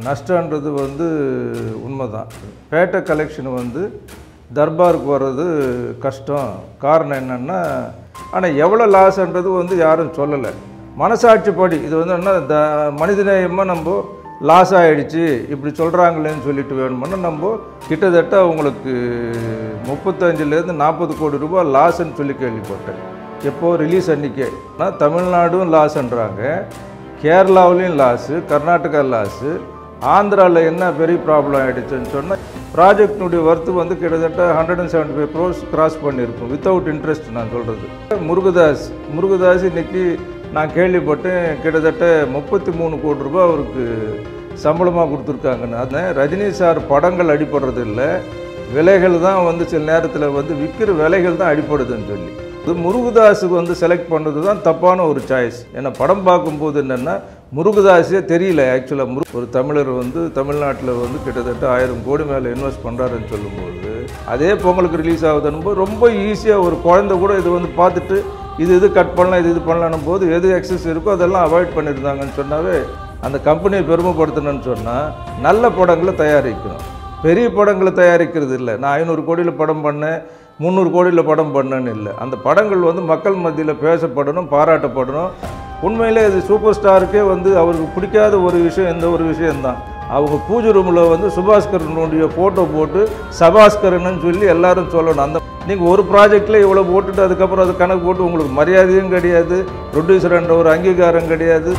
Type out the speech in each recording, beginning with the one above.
நஷ்டன்றது வந்து உண்மைதான் பேட்டை கலெக்ஷன் வந்து தர்பாருக்கு வர்றது கஷ்டம் காரணம் என்னென்னா ஆனால் எவ்வளோ லாஸ்ன்றது வந்து யாரும் சொல்லலை மனசாட்சிப்படி இது வந்து என்ன த மனிதநேயமாக நம்ம லாஸ் ஆகிடுச்சு இப்படி சொல்கிறாங்களேன்னு சொல்லிட்டு வேணுமுன்னா நம்ம கிட்டத்தட்ட அவங்களுக்கு முப்பத்தஞ்சுலேருந்து நாற்பது கோடி ரூபாய் லாஸ்ன்னு சொல்லி கேள்விப்பட்டேன் எப்போது ரிலீஸ் அன்றைக்கே ஆனால் தமிழ்நாடும் லாஸ்ன்றாங்க கேரளாவிலையும் லாஸு கர்நாடகா லாஸு ஆந்திராவில் என்ன பெரிய ப்ராப்ளம் ஆகிடுச்சுன்னு சொன்னால் ப்ராஜெக்டினுடைய ஒர்த்து வந்து கிட்டத்தட்ட hundred and seventy five crores cross பண்ணியிருக்கும் வித்தவுட் இன்ட்ரெஸ்ட் நான் சொல்கிறது முருகதாஸ் முருகதாஸ் இன்னைக்கு நான் கேள்விப்பட்டேன் கிட்டத்தட்ட முப்பத்தி மூணு கோடி ரூபாய் அவருக்கு சம்பளமாக கொடுத்துருக்காங்கன்னு அதான் ரஜினி சார் படங்கள் அடிப்படுறது இல்லை விலைகள் தான் வந்து சில நேரத்தில் வந்து விற்கிற விலைகள் தான் அடிப்படுதுன்னு சொல்லி இது முருகதாஸுக்கு வந்து செலக்ட் பண்ணது தான் தப்பான ஒரு சாய்ஸ் ஏன்னா படம் பார்க்கும்போது என்னென்னா முருகதாஸே தெரியல ஆக்சுவலாக முரு ஒரு தமிழர் வந்து தமிழ்நாட்டில் வந்து கிட்டத்தட்ட ஆயிரம் கோடி மேலே இன்வெஸ்ட் பண்ணுறாருன்னு சொல்லும்போது அதே பொங்கலுக்கு ரிலீஸ் ஆகுதுன்னு ரொம்ப ஈஸியாக ஒரு குழந்தை கூட இது வந்து பார்த்துட்டு இது இது கட் பண்ணலாம் இது இது பண்ணலான்னும் போது எது எக்ஸஸ் இருக்கோ அதெல்லாம் அவாய்ட் பண்ணியிருந்தாங்கன்னு சொன்னாவே அந்த கம்பெனியை பெருமைப்படுத்தணும்னு சொன்னால் நல்ல படங்களை தயாரிக்கணும் பெரிய படங்களை தயாரிக்கிறது இல்லை நான் ஐநூறு கோடியில் படம் பண்ணேன் முந்நூறு கோடியில் படம் பண்ணேன்னு இல்லை அந்த படங்கள் வந்து மக்கள் மத்தியில் பேசப்படணும் பாராட்டப்படணும் உண்மையிலே இது சூப்பர் ஸ்டாருக்கே வந்து அவருக்கு பிடிக்காத ஒரு விஷயம் எந்த ஒரு விஷயம்தான் அவங்க பூஜை ரூமில் வந்து சுபாஸ்கரனுடைய ஃபோட்டோ போட்டு சபாஸ்கரன்னு சொல்லி எல்லாரும் சொல்லணும் அந்த நீங்கள் ஒரு ப்ராஜெக்டில் இவ்வளோ போட்டுட்டு அதுக்கப்புறம் அது கணக்கு போட்டு உங்களுக்கு மரியாதையும் கிடையாது ப்ரொடியூசர்ன்ற ஒரு அங்கீகாரம் கிடையாது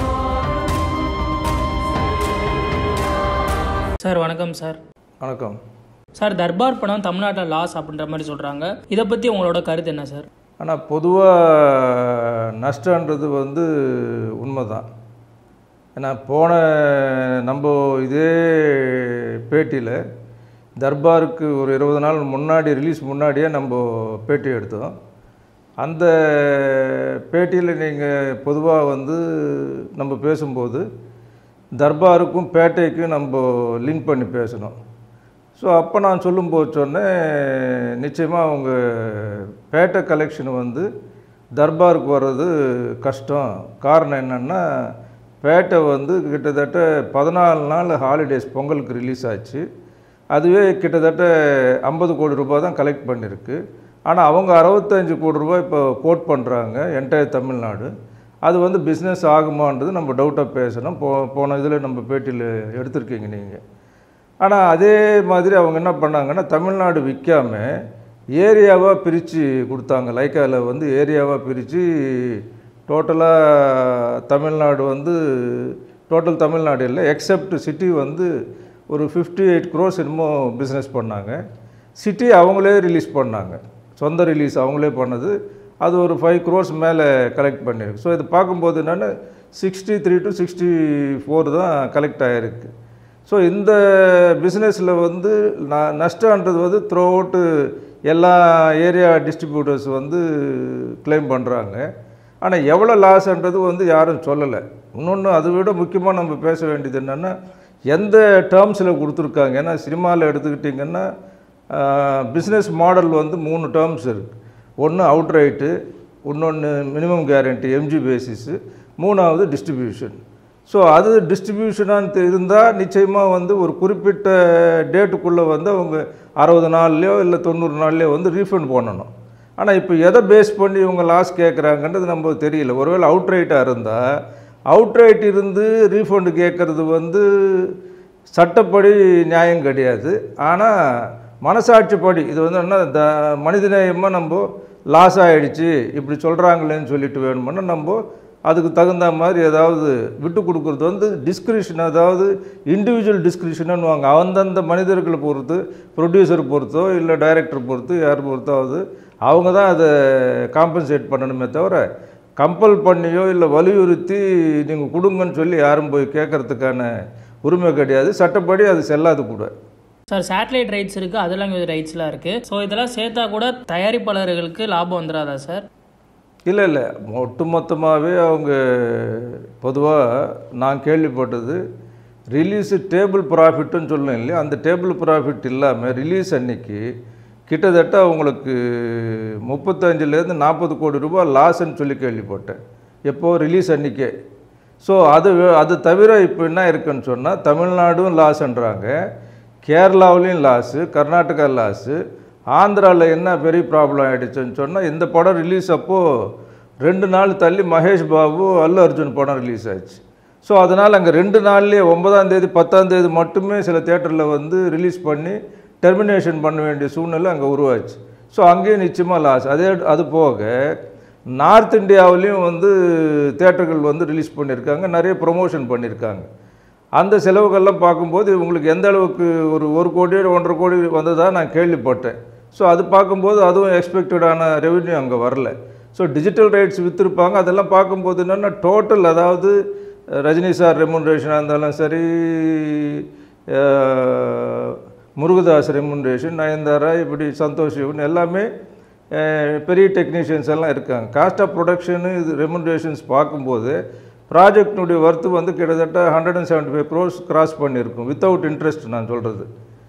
சார் வணக்கம் சார் வணக்கம் சார் தர்பார் படம் தமிழ்நாட்டில் லாஸ் அப்படின்ற மாதிரி சொல்கிறாங்க இதை பற்றி உங்களோட கருத்து என்ன சார் ஆனால் பொதுவாக நஷ்டன்றது வந்து உண்மைதான் ஏன்னா போன நம்ம இதே பேட்டியில் தர்பாருக்கு ஒரு இருபது நாள் முன்னாடி ரிலீஸ் முன்னாடியே நம்ம பேட்டி எடுத்தோம் அந்த பேட்டியில் நீங்கள் பொதுவாக வந்து நம்ம பேசும்போது தர்பாருக்கும் பேட்டைக்கும் நம்ம லிங்க் பண்ணி பேசணும் ஸோ அப்போ நான் சொல்லும்போது சொன்னேன் நிச்சயமாக அவங்க பேட்டை கலெக்ஷன் வந்து தர்பாருக்கு வர்றது கஷ்டம் காரணம் என்னென்னா பேட்டை வந்து கிட்டத்தட்ட பதினாலு நாள் ஹாலிடேஸ் பொங்கலுக்கு ரிலீஸ் ஆச்சு அதுவே கிட்டத்தட்ட ஐம்பது கோடி ரூபாய் தான் கலெக்ட் பண்ணியிருக்கு ஆனால் அவங்க அறுபத்தஞ்சு கோடி ரூபாய் இப்போ கோட் பண்ணுறாங்க என்டையர் தமிழ்நாடு அது வந்து பிஸ்னஸ் ஆகுமான்றது நம்ம டவுட்டாக பேசணும் போ போன இதில் நம்ம பேட்டியில் எடுத்திருக்கீங்க நீங்கள் ஆனால் அதே மாதிரி அவங்க என்ன பண்ணாங்கன்னா தமிழ்நாடு விற்காம ஏரியாவாக பிரித்து கொடுத்தாங்க லைக்காவில் வந்து ஏரியாவாக பிரித்து டோட்டலாக தமிழ்நாடு வந்து டோட்டல் தமிழ்நாடு இல்லை எக்ஸப்ட் சிட்டி வந்து ஒரு ஃபிஃப்டி எயிட் க்ரோஸ் என்னமோ பிஸ்னஸ் பண்ணாங்க சிட்டி அவங்களே ரிலீஸ் பண்ணாங்க சொந்த ரிலீஸ் அவங்களே பண்ணது அது ஒரு ஃபைவ் க்ரோஸ் மேலே கலெக்ட் பண்ணியிருக்கு ஸோ இது பார்க்கும்போது என்னென்னா sixty three to sixty four தான் கலெக்ட் ஆகிருக்கு ஸோ இந்த பிஸ்னஸில் வந்து ந நஷ்டன்றது வந்து த்ரூ அவுட்டு எல்லா ஏரியா டிஸ்ட்ரிபியூட்டர்ஸ் வந்து கிளைம் பண்ணுறாங்க ஆனால் எவ்வளோ லாஸ்ன்றது வந்து யாரும் சொல்லலை இன்னொன்று அதை விட முக்கியமாக நம்ம பேச வேண்டியது என்னென்னா எந்த டேர்ம்ஸில் கொடுத்துருக்காங்க ஏன்னா சினிமாவில் எடுத்துக்கிட்டிங்கன்னா பிஸ்னஸ் மாடல் வந்து மூணு டேர்ம்ஸ் இருக்குது ஒன்று அவுட் ரைட்டு இன்னொன்று மினிமம் கேரண்டி எம்ஜி பேசிஸு மூணாவது டிஸ்ட்ரிபியூஷன் ஸோ அது டிஸ்ட்ரிபியூஷனாக இருந்தால் நிச்சயமாக வந்து ஒரு குறிப்பிட்ட டேட்டுக்குள்ளே வந்து அவங்க அறுபது நாள்லையோ இல்லை தொண்ணூறு நாள்லையோ வந்து ரீஃபண்ட் பண்ணணும் ஆனால் இப்போ எதை பேஸ் பண்ணி இவங்க லாஸ் கேட்குறாங்கன்றது நம்ம தெரியல ஒருவேளை அவுட் ரைட்டாக இருந்தால் அவுட் ரைட் இருந்து ரீஃபண்டு கேட்குறது வந்து சட்டப்படி நியாயம் கிடையாது ஆனால் மனசாட்சிப்படி இது வந்து என்ன த மனிதநேயமாக நம்ம லாஸ் ஆகிடுச்சு இப்படி சொல்கிறாங்களேன்னு சொல்லிட்டு வேணுமுன்னா நம்ம அதுக்கு தகுந்த மாதிரி ஏதாவது விட்டு கொடுக்குறது வந்து டிஸ்கிரிப்ஷன் அதாவது இண்டிவிஜுவல் டிஸ்கிரிப்ஷன் வாங்க அந்தந்த மனிதர்களை பொறுத்து ப்ரொடியூசர் பொறுத்தோ இல்லை டைரக்டர் பொறுத்து யார் பொறுத்தாவது அவங்க தான் அதை காம்பன்சேட் பண்ணணுமே தவிர கம்பல் பண்ணியோ இல்லை வலியுறுத்தி நீங்கள் கொடுங்கன்னு சொல்லி யாரும் போய் கேட்குறதுக்கான உரிமை கிடையாது சட்டப்படி அது செல்லாது கூட சார் சேட்டலைட் ரைட்ஸ் இருக்குது அதர் லாங்குவேஜ் ரைட்ஸ்லாம் இருக்குது ஸோ இதெல்லாம் சேர்த்தா கூட தயாரிப்பாளர்களுக்கு லாபம் வந்துடாதா சார் இல்லை இல்லை ஒட்டுமொத்தமாகவே அவங்க பொதுவாக நான் கேள்விப்பட்டது ரிலீஸு டேபிள் ப்ராஃபிட்டுன்னு சொல்லணும் இல்லையா அந்த டேபிள் ப்ராஃபிட் இல்லாமல் ரிலீஸ் அன்னைக்கு கிட்டத்தட்ட அவங்களுக்கு முப்பத்தஞ்சுலேருந்து நாற்பது கோடி ரூபாய் லாஸ்ன்னு சொல்லி கேள்விப்பட்டேன் எப்போது ரிலீஸ் அன்றைக்கே ஸோ அது வே- அது தவிர இப்போ என்ன இருக்குன்னு சொன்னால் தமிழ்நாடும் லாஸ்ன்றாங்க கேரளாவிலையும் லாஸு கர்நாடகா லாஸு ஆந்திராவில் என்ன பெரிய ப்ராப்ளம் ஆகிடுச்சுன்னு சொன்னால் இந்த படம் ரிலீஸ் அப்போது ரெண்டு நாள் தள்ளி மகேஷ் பாபு அல்லு அர்ஜுன் படம் ரிலீஸ் ஆச்சு ஸோ அதனால் அங்கே ரெண்டு நாள்லேயே ஒன்பதாம் தேதி பத்தாம் தேதி மட்டுமே சில தேட்டரில் வந்து ரிலீஸ் பண்ணி டெர்மினேஷன் பண்ண வேண்டிய சூழ்நிலை அங்கே உருவாச்சு ஸோ அங்கேயும் நிச்சயமாக லாஸ் அதே அது போக நார்த் இந்தியாவிலையும் வந்து தேட்டர்கள் வந்து ரிலீஸ் பண்ணியிருக்காங்க நிறைய ப்ரொமோஷன் பண்ணியிருக்காங்க அந்த செலவுகள்லாம் பார்க்கும்போது இவங்களுக்கு எந்த அளவுக்கு ஒரு ஒரு கோடி ஒன்றரை கோடி வந்ததா நான் கேள்விப்பட்டேன் ஸோ அது பார்க்கும்போது அதுவும் எக்ஸ்பெக்டடான ரெவென்யூ அங்கே வரல ஸோ டிஜிட்டல் ரைட்ஸ் விற்றுருப்பாங்க அதெல்லாம் பார்க்கும்போது என்னென்னா டோட்டல் அதாவது ரஜினி சார் ரெமுனரேஷனாக இருந்தாலும் சரி அஹ், முருகதாஸ் ரெமுனரேஷன் நயன்தாரா இப்படி சந்தோஷ் இவன் எல்லாமே அஹ், பெரிய டெக்னீஷியன்ஸ் எல்லாம் இருக்காங்க காஸ்ட் ஆஃப் ப்ரொடக்ஷனு இது ரெமுனரேஷன்ஸ் பார்க்கும்போது ப்ராஜெக்டினுடைய ஒர்த்து வந்து கிட்டத்தட்ட hundred and seventy five crores cross பண்ணியிருக்கும் வித்தவுட் இன்ட்ரெஸ்ட் நான் சொல்கிறது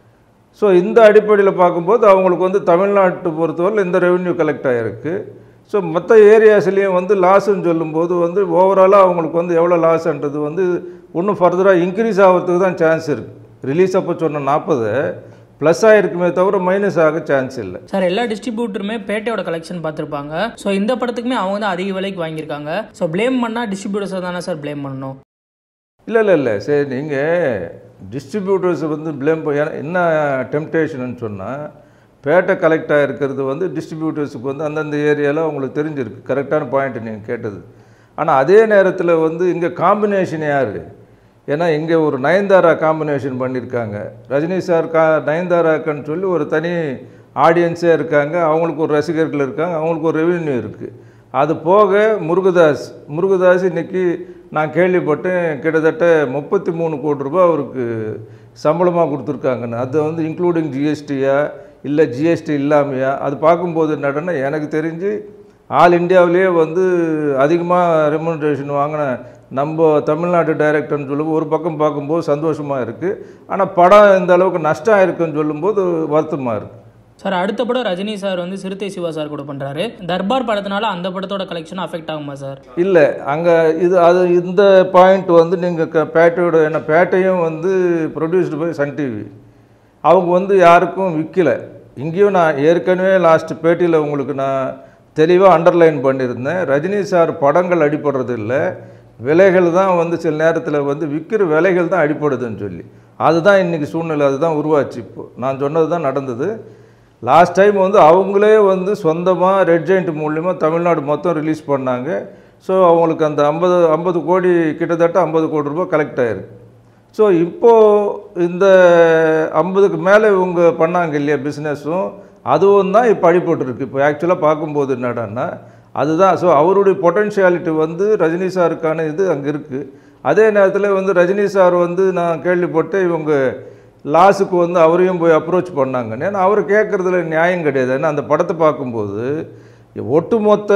ஸோ இந்த அடிப்படையில் பார்க்கும்போது அவங்களுக்கு வந்து தமிழ்நாட்டு பொறுத்தவரையில் இந்த ரெவென்யூ கலெக்ட் ஆகிருக்கு ஸோ மற்ற ஏரியாஸ்லேயும் வந்து லாஸ்ன்னு சொல்லும்போது வந்து ஓவராலாக அவங்களுக்கு வந்து எவ்வளோ லாஸ்ன்றது வந்து இன்னும் ஃபர்தராக இன்க்ரீஸ் ஆகிறதுக்கு தான் சான்ஸ் இருக்குது ரிலீஸ் அப்போ சொன்ன நாற்பது ப்ளஸ் ஆகிருக்குமே தவிர மைனஸ் ஆக சான்ஸ் இல்லை சார் எல்லா டிஸ்ட்ரிபியூட்டருமே பேட்டையோட கலெக்ஷன் பார்த்துருப்பாங்க ஸோ இந்த படத்துக்குமே அவங்க தான் அதிக விலைக்கு வாங்கியிருக்காங்க ஸோ ப்ளேம் பண்ணால் டிஸ்ட்ரிபியூட்டர்ஸை தானே சார் ப்ளேம் பண்ணணும் இல்லை இல்லை இல்லை சரி நீங்கள் டிஸ்ட்ரிபியூட்டர்ஸ் வந்து ப்ளேம் என்ன டெம்டேஷன் சொன்னால் பேட்டை கலெக்ட் ஆகிருக்கிறது வந்து டிஸ்ட்ரிபியூட்டர்ஸுக்கு வந்து அந்தந்த ஏரியாவில் அவங்களுக்கு தெரிஞ்சிருக்கு கரெக்டான பாயிண்ட் நீங்கள் கேட்டது ஆனால் அதே நேரத்தில் வந்து இங்கே காம்பினேஷன் யார் ஏன்னா இங்கே ஒரு நயன்தாரா காம்பினேஷன் பண்ணியிருக்காங்க ரஜினி சார் கா நயன்தாராக்குன்னு சொல்லி ஒரு தனி ஆடியன்ஸே இருக்காங்க அவங்களுக்கு ஒரு ரசிகர்கள் இருக்காங்க அவங்களுக்கு ஒரு ரெவென்யூ இருக்குது அது போக முருகதாஸ் முருகதாஸ் இன்னைக்கு நான் கேள்விப்பட்டேன் கிட்டத்தட்ட முப்பத்தி மூணு கோடி ரூபாய் அவருக்கு சம்பளமாக கொடுத்துருக்காங்கன்னு அது வந்து இன்க்ளூடிங் ஜிஎஸ்டியா இல்லை ஜிஎஸ்டி இல்லாமையா அது பார்க்கும்போது என்னடனா எனக்கு தெரிஞ்சு ஆல் இந்தியாவிலேயே வந்து அதிகமாக ரெமுனரேஷன் வாங்கின நம்ம தமிழ்நாட்டு டைரக்டர்னு சொல்லும்போது ஒரு பக்கம் பார்க்கும்போது சந்தோஷமாக இருக்குது ஆனால் படம் இந்த அளவுக்கு நஷ்டம் ஆயிருக்குன்னு சொல்லும்போது வருத்தமாக இருக்குது சார் அடுத்த படம் ரஜினி சார் வந்து சிறுத்தை சிவா சார் கூட பண்ணுறாரு தர்பார் படத்தினால அந்த படத்தோட கலெக்ஷன் அஃபெக்ட் ஆகுமா சார் இல்லை அங்கே இது அது இந்த பாயிண்ட் வந்து நீங்கள் க பேட்டையோட என்ன பேட்டையும் வந்து ப்ரொடியூஸ்டு பை சன் டிவி அவங்க வந்து யாருக்கும் விற்கல இங்கேயும் நான் ஏற்கனவே லாஸ்ட் பேட்டியில் உங்களுக்கு நான் தெளிவாக அண்டர்லைன் பண்ணியிருந்தேன் ரஜினி சார் படங்கள் அடிபடுறது இல்லை விலைகள் தான் வந்து சில நேரத்தில் வந்து விற்கிற விலைகள் தான் அடிப்படுதுன்னு சொல்லி அதுதான் இன்றைக்கி சூழ்நிலை அதுதான் உருவாச்சு இப்போ நான் சொன்னது தான் நடந்தது லாஸ்ட் டைம் வந்து அவங்களே வந்து சொந்தமாக ரெட் ஜெயிண்ட் மூலிமா தமிழ்நாடு மொத்தம் ரிலீஸ் பண்ணாங்க ஸோ அவங்களுக்கு அந்த ஐம்பது ஐம்பது கோடி கிட்டத்தட்ட ஐம்பது கோடி ரூபாய் கலெக்ட் ஆயிருக்கு ஸோ இப்போது இந்த ஐம்பதுக்கு மேலே இவங்க பண்ணாங்க இல்லையா பிஸ்னஸும் அதுவும் தான் இப்போ அடிபட்டுருக்கு இப்போ ஆக்சுவலாக பார்க்கும்போது என்னடான்னா அதுதான் ஸோ அவருடைய பொட்டன்ஷியாலிட்டி வந்து ரஜினி சாருக்கான இது அங்கே இருக்குது அதே நேரத்தில் வந்து ரஜினி சார் வந்து நான் கேள்விப்பட்டு இவங்க லாஸுக்கு வந்து அவரையும் போய் அப்ரோச் பண்ணாங்க ஏன்னா அவர் கேட்குறதுல நியாயம் கிடையாது ஏன்னா அந்த படத்தை பார்க்கும்போது ஒட்டுமொத்த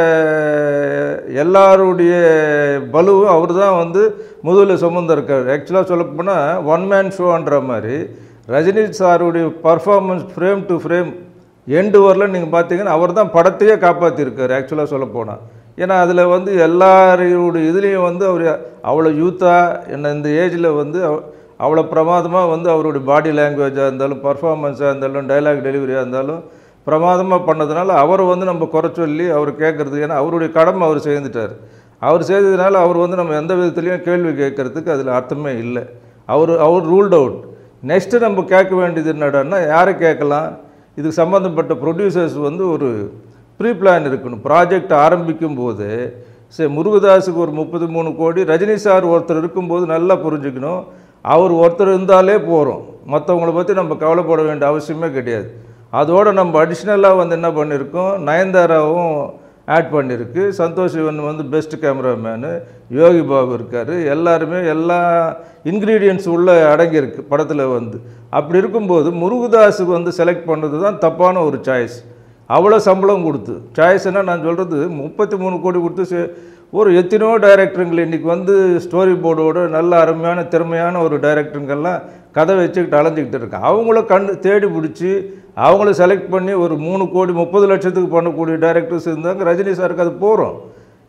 எல்லாருடைய பலுவும் அவர் தான் வந்து முதல்ல சுமந்திருக்கார் ஆக்சுவலாக சொல்லப்போனால் ஒன் மேன் ஷோன்ற மாதிரி ரஜினி சாருடைய பர்ஃபார்மன்ஸ் ஃப்ரேம் டு ஃப்ரேம் எண்டு வரல நீங்கள் பார்த்தீங்கன்னா அவர் தான் படத்தையே காப்பாற்றிருக்கார் ஆக்சுவலாக சொல்லப்போனால் ஏன்னா அதில் வந்து எல்லாருடைய இதுலேயும் வந்து அவர் அவ்வளோ யூத்தாக என்ன இந்த ஏஜில் வந்து அவ- அவ்வளோ பிரமாதமாக வந்து அவருடைய பாடி லாங்குவேஜாக இருந்தாலும் பர்ஃபார்மன்ஸாக இருந்தாலும் டைலாக் டெலிவரியாக இருந்தாலும் பிரமாதமாக பண்ணதுனால அவரை வந்து நம்ம குறை சொல்லி அவர் கேட்குறது ஏன்னா அவருடைய கடமை அவர் செய்துட்டார் அவர் செய்ததுனால அவர் வந்து நம்ம எந்த விதத்துலையும் கேள்வி கேட்கறதுக்கு அதில் அர்த்தமே இல்லை அவர் அவர் ரூல்ட் அவுட் நெக்ஸ்ட்டு நம்ம கேட்க வேண்டியது என்னடான்னா யாரை கேட்கலாம் இதுக்கு சம்மந்தப்பட்ட ப்ரொடியூசர்ஸ் வந்து ஒரு ப்ரீ பிளான் இருக்கணும் ப்ராஜெக்ட் ஆரம்பிக்கும் போது சரி முருகதாஸுக்கு ஒரு முப்பத்தி மூணு கோடி ரஜினி சார் ஒருத்தர் இருக்கும்போது நல்லா புரிஞ்சுக்கணும் அவர் ஒருத்தர் இருந்தாலே போகிறோம் மற்றவங்கள பற்றி நம்ம கவலைப்பட வேண்டிய அவசியமே கிடையாது அதோடு நம்ம அடிஷ்னலாக வந்து என்ன பண்ணியிருக்கோம் நயன்தாராவும் ஆட் பண்ணியிருக்கு சந்தோஷ் சிவன் வந்து பெஸ்ட் கேமராமேனு யோகி பாபு இருக்கார் எல்லாருமே எல்லா இன்க்ரீடியன்ட்ஸ் உள்ளே அடங்கியிருக்கு படத்தில் வந்து அப்படி இருக்கும்போது முருகதாஸுக்கு வந்து செலக்ட் பண்ணது தான் தப்பான ஒரு சாய்ஸ் அவ்வளோ சம்பளம் கொடுத்து சாய்ஸ்னா நான் சொல்கிறது முப்பத்தி மூணு கோடி கொடுத்து சே- ஒரு எத்தனையோ டைரக்டருங்கள் இன்றைக்கி வந்து ஸ்டோரி போர்டோட நல்ல அருமையான திறமையான ஒரு டைரக்டருங்கெல்லாம் கதை வச்சுக்கிட்டு அலைஞ்சிக்கிட்டு இருக்காங்க அவங்கள கண் தேடி பிடிச்சி அவங்கள செலக்ட் பண்ணி ஒரு மூணு கோடி முப்பது லட்சத்துக்கு பண்ணக்கூடிய டைரக்டர்ஸ் இருந்தாங்க ரஜினி சாருக்கு அது போகிறோம்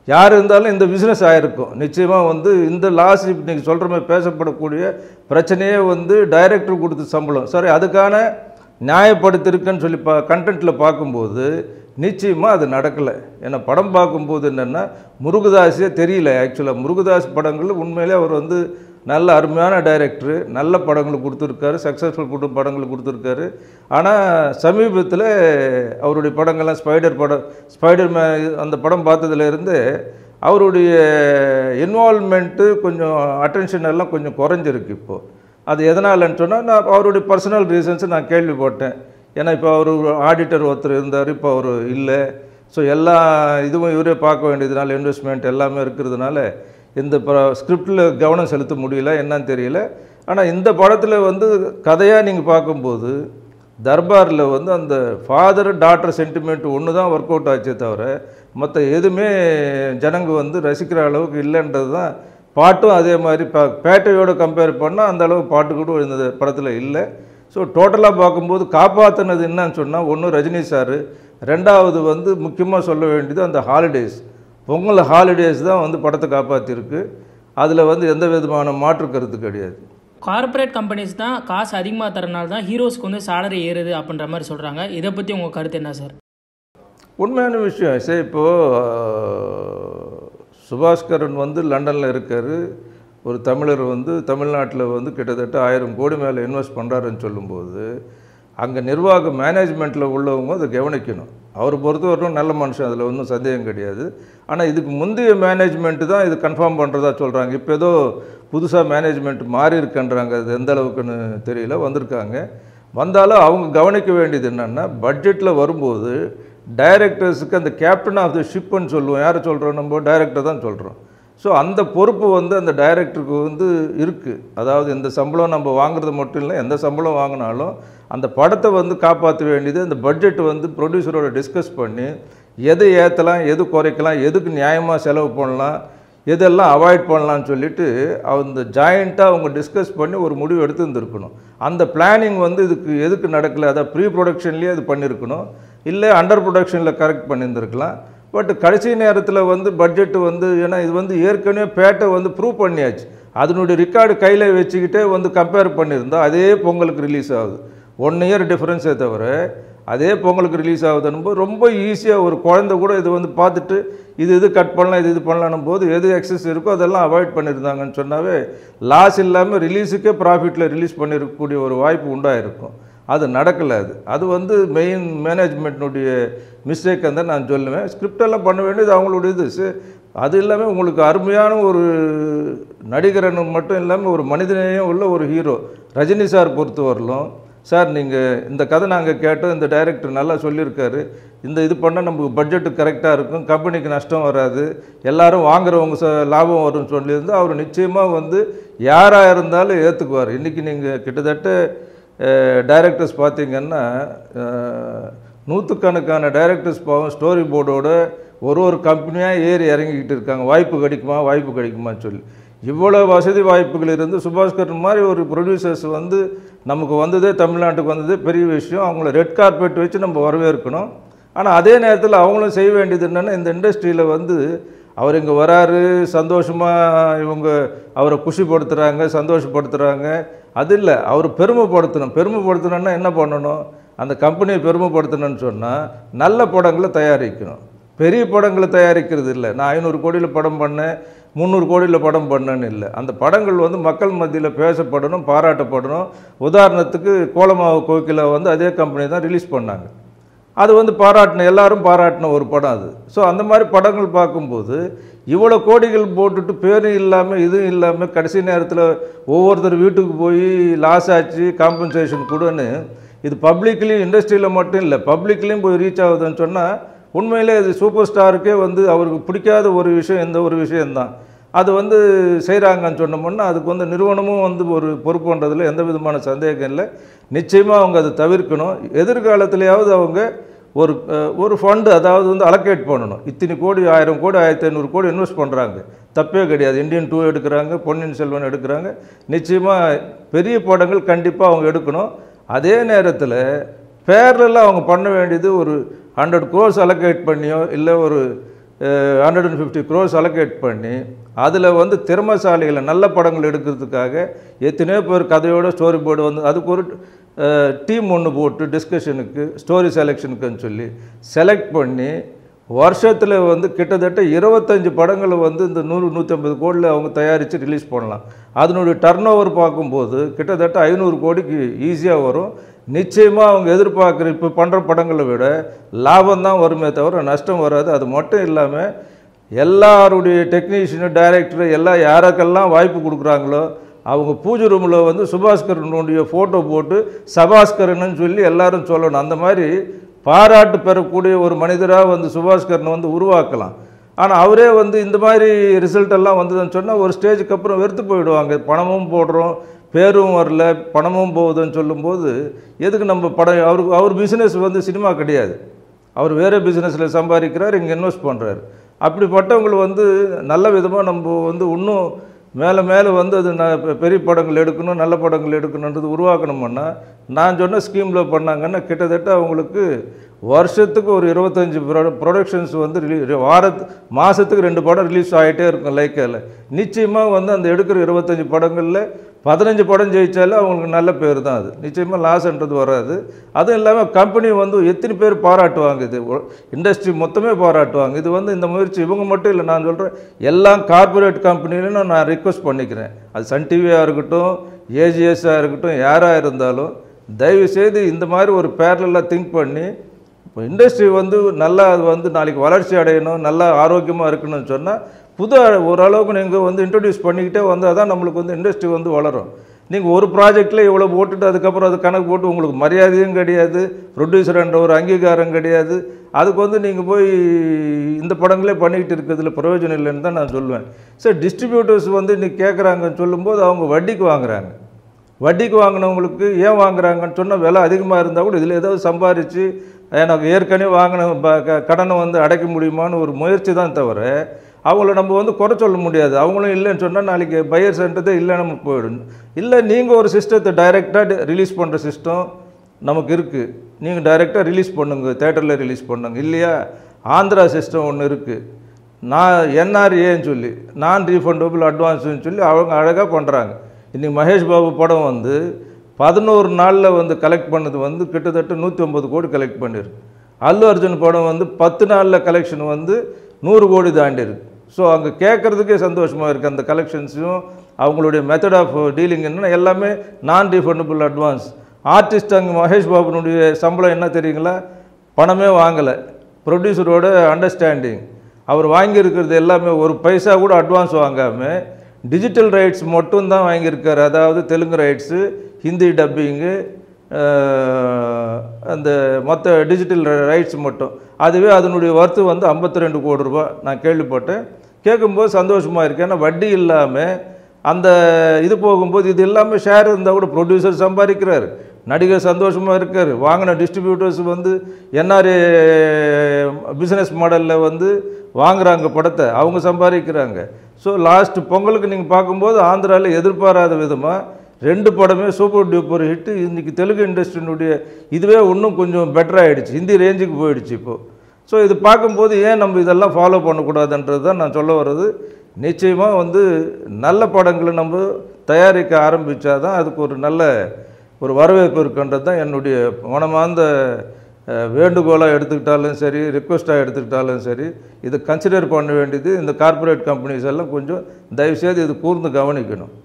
யார் இருந்தாலும் இந்த பிஸ்னஸ் ஆகிருக்கும் நிச்சயமாக வந்து இந்த லாஸ் இப்போ நீங்கள் சொல்கிற மாதிரி பேசப்படக்கூடிய பிரச்சனையே வந்து டைரக்டர் கொடுத்த சம்பளம் சரி அதுக்கான நியாயப்படுத்திருக்குன்னு சொல்லி பா கண்டென்ட்டில் பார்க்கும்போது நிச்சயமாக அது நடக்கலை ஏன்னா படம் பார்க்கும்போது என்னென்னா முருகதாஸே தெரியல ஆக்சுவலாக முருகதாஸ் படங்கள் உண்மையிலே அவர் வந்து நல்ல அருமையான டைரக்டர் நல்ல படங்கள் கொடுத்துருக்காரு சக்ஸஸ்ஃபுல் கொடு படங்கள் கொடுத்துருக்காரு ஆனால் சமீபத்தில் அவருடைய படங்கள்லாம் ஸ்பைடர் படம் ஸ்பைடர் மே அந்த படம் பார்த்ததுலேருந்து அவருடைய இன்வால்மெண்ட்டு கொஞ்சம் அட்டென்ஷன் எல்லாம் கொஞ்சம் குறைஞ்சிருக்கு இப்போது அது எதனாலன்னு சொன்னால் நான் அவருடைய பர்சனல் ரீசன்ஸை நான் கேள்விப்பட்டேன் ஏன்னா இப்போ அவர் ஆடிட்டர் ஒருத்தர் இருந்தார் இப்போ அவர் இல்லை ஸோ எல்லா இதுவும் இவரே பார்க்க வேண்டியதுனால இன்வெஸ்ட்மெண்ட் எல்லாமே இருக்கிறதுனால இந்த ப ஸ்கிரிப்டில் கவனம் செலுத்த முடியல என்னன்னு தெரியல ஆனால் இந்த படத்தில் வந்து கதையாக நீங்கள் பார்க்கும்போது தர்பாரில் வந்து அந்த ஃபாதர் டாட்டர் சென்டிமெண்ட் ஒன்று தான் ஒர்க் அவுட் ஆச்சே தவிர மற்ற எதுவுமே ஜனங்க வந்து ரசிக்கிற அளவுக்கு இல்லைன்றது தான் பாட்டும் அதே மாதிரி பா பேட்டையோடு கம்பேர் பண்ணால் அந்த அளவுக்கு பாட்டு கூட இந்த படத்தில் இல்லை ஸோ டோட்டலாக பார்க்கும்போது காப்பாற்றினது என்னன்னு சொன்னால் ஒன்று ரஜினி சார் ரெண்டாவது வந்து முக்கியமாக சொல்ல வேண்டியது அந்த ஹாலிடேஸ் பொங்கல் ஹாலிடேஸ் தான் வந்து படத்தை காப்பாற்றிருக்கு அதில் வந்து எந்த விதமான மாற்று கருத்து கிடையாது கார்ப்பரேட் கம்பெனிஸ் தான் காசு அதிகமாக தரனால தான் ஹீரோஸ்க்கு வந்து சேலரி ஏறுது அப்படின்ற மாதிரி சொல்கிறாங்க இதை பற்றி உங்கள் கருத்து என்ன சார் உண்மையான விஷயம் சரி இப்போது சுபாஷ்கரன் வந்து லண்டனில் இருக்கார் ஒரு தமிழர் வந்து தமிழ்நாட்டில் வந்து கிட்டத்தட்ட ஆயிரம் கோடி மேலே இன்வெஸ்ட் பண்ணுறாருன்னு சொல்லும்போது அங்கே நிர்வாக மேனேஜ்மெண்ட்டில் உள்ளவங்க அதை கவனிக்கணும் அவர் பொறுத்தவரைக்கும் நல்ல மனுஷன் அதில் ஒன்றும் சந்தேகம் கிடையாது ஆனால் இதுக்கு முந்தைய மேனேஜ்மெண்ட்டு தான் இது கன்ஃபார்ம் பண்ணுறதா சொல்கிறாங்க இப்போ ஏதோ புதுசாக மேனேஜ்மெண்ட் மாறி இருக்குன்றாங்க அது எந்த அளவுக்குன்னு தெரியல வந்திருக்காங்க வந்தாலும் அவங்க கவனிக்க வேண்டியது என்னென்னா பட்ஜெட்டில் வரும்போது டைரக்டர்ஸுக்கு அந்த கேப்டன் ஆஃப் த ஷிப்புன்னு சொல்லுவோம் யாரை சொல்கிறோம் நம்ம டைரக்டர் தான் சொல்கிறோம் ஸோ அந்த பொறுப்பு வந்து அந்த டைரக்டருக்கு வந்து இருக்குது அதாவது இந்த சம்பளம் நம்ம வாங்குறது மட்டும் இல்லை எந்த சம்பளம் வாங்கினாலும் அந்த படத்தை வந்து காப்பாற்ற வேண்டியது அந்த பட்ஜெட் வந்து ப்ரொடியூசரோட டிஸ்கஸ் பண்ணி எது ஏற்றலாம் எது குறைக்கலாம் எதுக்கு நியாயமாக செலவு பண்ணலாம் எதெல்லாம் அவாய்ட் பண்ணலாம்னு சொல்லிட்டு அந்த ஜாயிண்ட்டாக அவங்க டிஸ்கஸ் பண்ணி ஒரு முடிவு எடுத்து இருந்திருக்கணும் அந்த பிளானிங் வந்து இதுக்கு எதுக்கு நடக்கலை அதாவது ப்ரீ ப்ரொடக்ஷன்லேயே அது பண்ணியிருக்கணும் இல்லை அண்டர் ப்ரொடக்ஷனில் கரெக்ட் பண்ணியிருந்திருக்கலாம் பட் கடைசி நேரத்தில் வந்து பட்ஜெட்டு வந்து ஏன்னா இது வந்து ஏற்கனவே பேட்டை வந்து ப்ரூவ் பண்ணியாச்சு அதனுடைய ரெக்கார்டு கையில் வச்சுக்கிட்டே வந்து கம்பேர் பண்ணியிருந்தா அதே பொங்கலுக்கு ரிலீஸ் ஆகுது ஒன் இயர் டிஃப்ரென்ஸே தவிர அதே பொங்கலுக்கு ரிலீஸ் ஆகுதுன்னும் ரொம்ப ஈஸியாக ஒரு குழந்தை கூட இது வந்து பார்த்துட்டு இது இது கட் பண்ணலாம் இது இது பண்ணலான்னும் போது எது எக்ஸஸ் இருக்கோ அதெல்லாம் அவாய்ட் பண்ணியிருந்தாங்கன்னு சொன்னாவே லாஸ் இல்லாமல் ரிலீஸுக்கே ப்ராஃபிட்டில் ரிலீஸ் பண்ணிருக்கக்கூடிய ஒரு வாய்ப்பு உண்டாயிருக்கும் அது நடக்கலை அது அது வந்து மெயின் மேனேஜ்மெண்ட்னுடைய மிஸ்டேக் தான் நான் சொல்லுவேன் ஸ்கிரிப்டெல்லாம் பண்ண வேண்டியது அவங்களுடைய இது சே- அது இல்லாமல் உங்களுக்கு அருமையான ஒரு நடிகரன் மட்டும் இல்லாமல் ஒரு மனிதநேயம் உள்ள ஒரு ஹீரோ ரஜினி சார் பொறுத்தவரையிலும் சார் நீங்கள் இந்த கதை நாங்கள் கேட்டோம் இந்த டைரக்டர் நல்லா சொல்லியிருக்காரு இந்த இது பண்ணால் நமக்கு பட்ஜெட்டு கரெக்டாக இருக்கும் கம்பெனிக்கு நஷ்டம் வராது எல்லாரும் வாங்குறவங்க ச லாபம் வரும்னு சொல்லியிருந்து அவர் நிச்சயமாக வந்து யாராக இருந்தாலும் ஏற்றுக்குவார் இன்றைக்கி நீங்கள் கிட்டத்தட்ட டைரக்டர்ஸ் பார்த்தீங்கன்னா அஹ், நூற்றுக்கணக்கான டைரக்டர்ஸ் பாவம் ஸ்டோரி போர்டோட ஒரு ஒரு கம்பெனியாக ஏறி இறங்கிக்கிட்டு இருக்காங்க வாய்ப்பு கிடைக்குமா வாய்ப்பு கிடைக்குமான்னு சொல்லி இவ்வளோ வசதி வாய்ப்புகள் இருந்து சுபாஷ்கரன் மாதிரி ஒரு ப்ரொடியூசர்ஸ் வந்து நமக்கு வந்ததே தமிழ்நாட்டுக்கு வந்ததே பெரிய விஷயம் அவங்கள ரெட் கார்பெட் வச்சு நம்ம வரவேற்கணும் ஆனால் அதே நேரத்தில் அவங்களும் செய்ய வேண்டியது என்னென்னா இந்த இண்டஸ்ட்ரியில் வந்து அவர் இங்கே வராரு சந்தோஷமாக இவங்க அவரை குஷிப்படுத்துகிறாங்க சந்தோஷப்படுத்துகிறாங்க அது இல்லை அவர் பெருமைப்படுத்தணும் பெருமைப்படுத்தணும்னா என்ன பண்ணணும் அந்த கம்பெனியை பெருமைப்படுத்தணும்னு சொன்னால் நல்ல படங்களை தயாரிக்கணும் பெரிய படங்களை தயாரிக்கிறது இல்லை நான் ஐநூறு கோடியில் படம் பண்ணேன் முந்நூறு கோடியில் படம் பண்ணேன்னு இல்லை அந்த படங்கள் வந்து மக்கள் மத்தியில் பேசப்படணும் பாராட்டப்படணும் உதாரணத்துக்கு கோலமாவு கோகிலா வந்து அதே கம்பெனி தான் ரிலீஸ் பண்ணாங்க அது வந்து பாராட்டின எல்லாரும் பாராட்டின ஒரு படம் அது ஸோ அந்த மாதிரி படங்கள் பார்க்கும்போது இவ்வளோ கோடிகள் போட்டுட்டு பேரும் இல்லாமல் இதுவும் இல்லாமல் கடைசி நேரத்தில் ஒவ்வொருத்தர் வீட்டுக்கு போய் லாஸ் ஆச்சு காம்பன்சேஷன் கொடுன்னு இது பப்ளிக்லேயும் இண்டஸ்ட்ரியில் மட்டும் இல்லை பப்ளிக்லேயும் போய் ரீச் ஆகுதுன்னு சொன்னால் உண்மையிலே இது சூப்பர் ஸ்டாருக்கே வந்து அவருக்கு பிடிக்காத ஒரு விஷயம் இந்த ஒரு விஷயம்தான் அது வந்து செய்கிறாங்கன்னு சொன்னோம்னா அதுக்கு வந்து நிறுவனமும் வந்து ஒரு பொறுப்புன்றதுல எந்த விதமான சந்தேகம் இல்லை நிச்சயமாக அவங்க அதை தவிர்க்கணும் எதிர்காலத்திலேயாவது அவங்க ஒரு அஹ், ஒரு ஃபண்டு அதாவது வந்து அலோகேட் பண்ணணும் இத்தனை கோடி ஆயிரம் கோடி ஆயிரத்தி ஐநூறு கோடி இன்வெஸ்ட் பண்ணுறாங்க தப்பே கிடையாது இந்தியன் டூ எடுக்கிறாங்க பொன்னியின் செல்வன் எடுக்கிறாங்க நிச்சயமாக பெரிய படங்கள் கண்டிப்பாக அவங்க எடுக்கணும் அதே நேரத்தில் பேரலில் அவங்க பண்ண வேண்டியது ஒரு ஹண்ட்ரட் கோர்ஸ் அலோகேட் பண்ணியோ இல்லை ஒரு hundred and fifty crores allocate பண்ணி அதில் வந்து திறமசாலிகளை நல்ல படங்கள் எடுக்கிறதுக்காக எத்தனையோ பேர் கதையோட ஸ்டோரி போர்டு வந்து அதுக்கு ஒரு டீம் ஒன்று போட்டு டிஸ்கஷனுக்கு ஸ்டோரி செலெக்ஷனுக்குன்னு சொல்லி செலக்ட் பண்ணி வருஷத்தில் வந்து கிட்டத்தட்ட இருபத்தஞ்சு படங்களை வந்து இந்த நூறு நூற்றம்பது கோடியில் அவங்க தயாரித்து ரிலீஸ் பண்ணலாம் அதனுடைய டர்ன் ஓவர் பார்க்கும்போது கிட்டத்தட்ட ஐநூறு கோடிக்கு ஈஸியாக வரும் நிச்சயமாக அவங்க எதிர்பார்க்குற இப்போ பண்ணுற படங்களை விட லாபம் தான் வருமே தவிர நஷ்டம் வராது அது மட்டும் இல்லாமல் எல்லாருடைய டெக்னீஷியனு டைரக்டரு எல்லாம் யாருக்கெல்லாம் வாய்ப்பு கொடுக்குறாங்களோ அவங்க பூஜை ரூமில் வந்து சுபாஸ்கரனுடைய ஃபோட்டோ போட்டு சபாஸ்கரன்னு சொல்லி எல்லாரும் சொல்லணும் அந்த மாதிரி பாராட்டு பெறக்கூடிய ஒரு மனிதராக வந்து சுபாஸ்கரனை வந்து உருவாக்கலாம் ஆனால் அவரே வந்து இந்த மாதிரி ரிசல்ட் எல்லாம் வந்ததுன்னு சொன்னால் ஒரு ஸ்டேஜுக்கு அப்புறம் வெறுத்து போயிடுவாங்க பணமும் போடுறோம் பேரும் வரல பணமும் போகுதுன்னு சொல்லும்போது எதுக்கு நம்ம படம் அவருக்கு அவர் பிஸ்னஸ் வந்து சினிமா கிடையாது அவர் வேறு பிஸ்னஸில் சம்பாதிக்கிறார் இங்கே இன்வெஸ்ட் பண்ணுறாரு அப்படிப்பட்டவங்களை வந்து நல்ல விதமாக நம்ம வந்து இன்னும் மேலே மேலே வந்து அது நான் பெ- பெரிய படங்கள் எடுக்கணும் நல்ல படங்கள் எடுக்கணுன்றது உருவாக்கணும்னா நான் சொன்ன ஸ்கீமில் பண்ணாங்கன்னா கிட்டத்தட்ட அவங்களுக்கு வருஷத்துக்கு ஒரு இருபத்தஞ்சி ப்ரொடக்ஷன்ஸ் வந்து ரிலீ வாரத்து மாதத்துக்கு ரெண்டு படம் ரிலீஸ் ஆகிட்டே இருக்கும் லைக்காவில் நிச்சயமாக வந்து அந்த எடுக்கிற இருபத்தஞ்சி படங்களில் பதினஞ்சு படம் ஜெயிச்சாலே அவங்களுக்கு நல்ல பேர் தான் அது நிச்சயமாக லாஸ்ன்றது வராது அதுவும் இல்லாமல் கம்பெனி வந்து எத்தனை பேர் பாராட்டுவாங்க இது இண்டஸ்ட்ரி மொத்தமே பாராட்டுவாங்க இது வந்து இந்த முயற்சி இவங்க மட்டும் இல்லை நான் சொல்கிறேன் எல்லா கார்ப்பரேட் கம்பெனிலும் நான் ரிக்வெஸ்ட் பண்ணிக்கிறேன் அது சன் டிவியாக இருக்கட்டும் ஏஜிஎஸ்ஸாக இருக்கட்டும் யாராக இருந்தாலும் தயவு செய்து இந்த மாதிரி ஒரு பேரலாக திங்க் பண்ணி இப்போ இண்டஸ்ட்ரி வந்து நல்லா அது வந்து நாளைக்கு வளர்ச்சி அடையணும் நல்லா ஆரோக்கியமாக இருக்கணும்னு சொன்னால் புது அ- ஓரளவுக்கு நீங்கள் வந்து இன்ட்ரடியூஸ் பண்ணிக்கிட்டே வந்தால் தான் நம்மளுக்கு வந்து இண்டஸ்ட்ரி வந்து வளரும் நீங்கள் ஒரு ப்ராஜெக்டில் இவ்வளோ போட்டுட்டு அதுக்கப்புறம் அது கணக்கு போட்டு உங்களுக்கு மரியாதையும் கிடையாது ப்ரொடியூசர்ன்ற ஒரு அங்கீகாரம் கிடையாது அதுக்கு வந்து நீங்கள் போய் இந்த படங்களே பண்ணிக்கிட்டு இருக்கிறதுல பிரயோஜனம் இல்லைன்னு தான் நான் சொல்லுவேன் சரி டிஸ்ட்ரிபியூட்டர்ஸ் வந்து இன்னைக்கு கேட்குறாங்கன்னு சொல்லும்போது அவங்க வட்டிக்கு வாங்குறாங்க வட்டிக்கு வாங்கினவங்களுக்கு ஏன் வாங்குறாங்கன்னு சொன்னால் விலை அதிகமாக இருந்தால் கூட இதில் ஏதாவது சம்பாரித்து எனக்கு ஏற்கனவே வாங்கின ப- க- கடனை வந்து அடைக்க முடியுமான்னு ஒரு முயற்சி தான் தவிர அவங்கள நம்ம வந்து குறை சொல்ல முடியாது அவங்களும் இல்லைன்னு சொன்னால் நாளைக்கு பையர்ஸ்ன்றதே இல்லை நம்ம போயிடும் இல்லை நீங்கள் ஒரு சிஸ்டத்தை டைரெக்டாக ரிலீஸ் பண்ணுற சிஸ்டம் நமக்கு இருக்குது நீங்கள் டைரெக்டாக ரிலீஸ் பண்ணுங்க தேட்டரில் ரிலீஸ் பண்ணுங்க இல்லையா ஆந்திரா சிஸ்டம் ஒன்று இருக்குது நான் என்ஆர்ஏன்னு சொல்லி நான் ரீஃபண்டபிள் அட்வான்ஸ்னு சொல்லி அவங்க அழகாக பண்ணுறாங்க இன்றைக்கி மகேஷ் பாபு படம் வந்து பதினோரு நாளில் வந்து கலெக்ட் பண்ணது வந்து கிட்டத்தட்ட நூற்றி ஒம்பது கோடி கலெக்ட் பண்ணியிருக்கு அல்லு அர்ஜுன் படம் வந்து பத்து நாளில் கலெக்ஷன் வந்து நூறு கோடி தாண்டியிருக்கு ஸோ அங்கே கேட்குறதுக்கே சந்தோஷமாக இருக்குது அந்த கலெக்ஷன்ஸையும் அவங்களுடைய மெத்தட் ஆஃப் டீலிங் என்னன்னா எல்லாமே நான் ரீஃபண்டபிள் அட்வான்ஸ் ஆர்டிஸ்ட் அங்கே மகேஷ் பாபுனுடைய சம்பளம் என்ன தெரியுங்களா பணமே வாங்கலை ப்ரொடியூசரோட அண்டர்ஸ்டாண்டிங் அவர் வாங்கியிருக்கிறது எல்லாமே ஒரு பைசா கூட அட்வான்ஸ் வாங்காமல் டிஜிட்டல் ரைட்ஸ் மட்டும் தான் வாங்கியிருக்காரு அதாவது தெலுங்கு ரைட்ஸு ஹிந்தி டப்பிங்கு அந்த மொத்த டிஜிட்டல் ரைட்ஸ் மட்டும் அதுவே அதனுடைய ஒர்த்து வந்து 52 ரெண்டு கோடி ரூபாய் நான் கேள்விப்பட்டேன் கேட்கும்போது சந்தோஷமாக இருக்கு ஏன்னா வட்டி இல்லாமல் அந்த இது போகும்போது இது எல்லாமே ஷேர் இருந்தால் கூட ப்ரொடியூசர் சம்பாதிக்கிறாரு நடிகர் சந்தோஷமாக இருக்கார் வாங்கின டிஸ்ட்ரிபியூட்டர்ஸ் வந்து என்ஆர்ஏ பிஸ்னஸ் மாடலில் வந்து வாங்குறாங்க படத்தை அவங்க சம்பாதிக்கிறாங்க ஸோ லாஸ்ட் பொங்கலுக்கு நீங்கள் பார்க்கும்போது ஆந்திராவில் எதிர்பாராத விதமாக ரெண்டு படமே சூப்பர் டூப்பர் ஹிட்டு இன்றைக்கி தெலுங்கு இண்டஸ்ட்ரியினுடைய இதுவே இன்னும் கொஞ்சம் பெட்டர் ஆகிடுச்சு ஹிந்தி ரேஞ்சுக்கு போயிடுச்சு இப்போது ஸோ இது பார்க்கும்போது ஏன் நம்ம இதெல்லாம் ஃபாலோ பண்ணக்கூடாதுன்றது தான் நான் சொல்ல வர்றது நிச்சயமாக வந்து நல்ல படங்களை நம்ம தயாரிக்க ஆரம்பித்தா தான் அதுக்கு ஒரு நல்ல ஒரு வரவேற்பு இருக்குன்றது தான் என்னுடைய மனமார்ந்த அஹ், வேண்டுகோளாக எடுத்துக்கிட்டாலும் சரி ரிக்வெஸ்ட்டாக எடுத்துக்கிட்டாலும் சரி இதை கன்சிடர் பண்ண வேண்டியது இந்த கார்ப்பரேட் கம்பெனிஸ் எல்லாம் கொஞ்சம் தயவுசெய்து இது கூர்ந்து கவனிக்கணும்